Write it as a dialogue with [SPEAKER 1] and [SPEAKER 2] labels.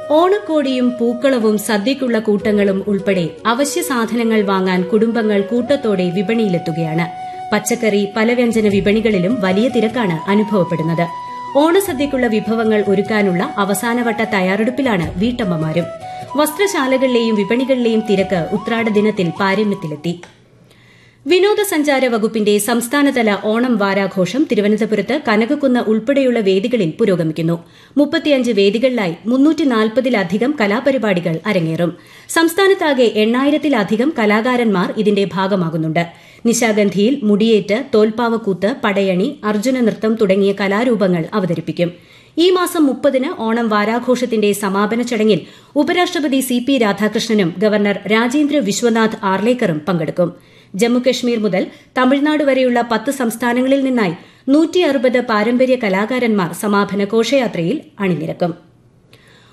[SPEAKER 1] ഓണക്കോടിയും പൂക്കളവും സദ്യയ്ക്കുള്ള കൂട്ടങ്ങളും ഉൾപ്പെടെ അവശ്യ സാധനങ്ങൾ വാങ്ങാൻ കുടുംബങ്ങൾ കൂട്ടത്തോടെ വിപണിയിലെത്തുകയാണ് പച്ചക്കറി പലവ്യഞ്ജന വിപണികളിലും വലിയ തിരക്കാണ് അനുഭവപ്പെടുന്നത് ഓണസദ്യയ്ക്കുള്ള വിഭവങ്ങൾ ഒരുക്കാനുള്ള അവസാനവട്ട തയ്യാറെടുപ്പിലാണ് വീട്ടമ്മമാരും വസ്ത്രശാലകളിലെയും വിപണികളിലെയും തിരക്ക് ഉത്രാട ദിനത്തിൽ പാരമ്യത്തിലെത്തി വിനോദസഞ്ചാര വകുപ്പിന്റെ സംസ്ഥാനതല ഓണം വാരാഘോഷം തിരുവനന്തപുരത്ത് കനകക്കുന്ന് ഉൾപ്പെടെയുള്ള വേദികളിൽ പുരോഗമിക്കുന്നു മുപ്പത്തിയഞ്ച് വേദികളിലായി മുന്നൂറ്റിനാൽപ്പതിലധികം കലാപരിപാടികൾ അരങ്ങേറും സംസ്ഥാനത്താകെ എണ്ണായിരത്തിലധികം കലാകാരന്മാർ ഇതിന്റെ ഭാഗമാകുന്നുണ്ട് നിശാഗന്ധിയിൽ മുടിയേറ്റ് തോൽപ്പാവക്കൂത്ത് പടയണി അർജുന നൃത്തം തുടങ്ങിയ കലാരൂപങ്ങൾ അവതരിപ്പിക്കും ഈ മാസം മുപ്പതിന് ഓണം വാരാഘോഷത്തിന്റെ സമാപന ചടങ്ങിൽ ഉപരാഷ്ട്രപതി സി പി രാധാകൃഷ്ണനും ഗവർണർ രാജേന്ദ്ര വിശ്വനാഥ് ആർലേക്കറും പങ്കെടുക്കും ജമ്മുകശ്മീർ മുതൽ തമിഴ്നാട് വരെയുള്ള പത്ത് സംസ്ഥാനങ്ങളിൽ നിന്നായി നൂറ്റി അറുപത് പാരമ്പര്യ കലാകാരന്മാർ സമാപന ഘോഷയാത്രയിൽ അണിനിരക്കും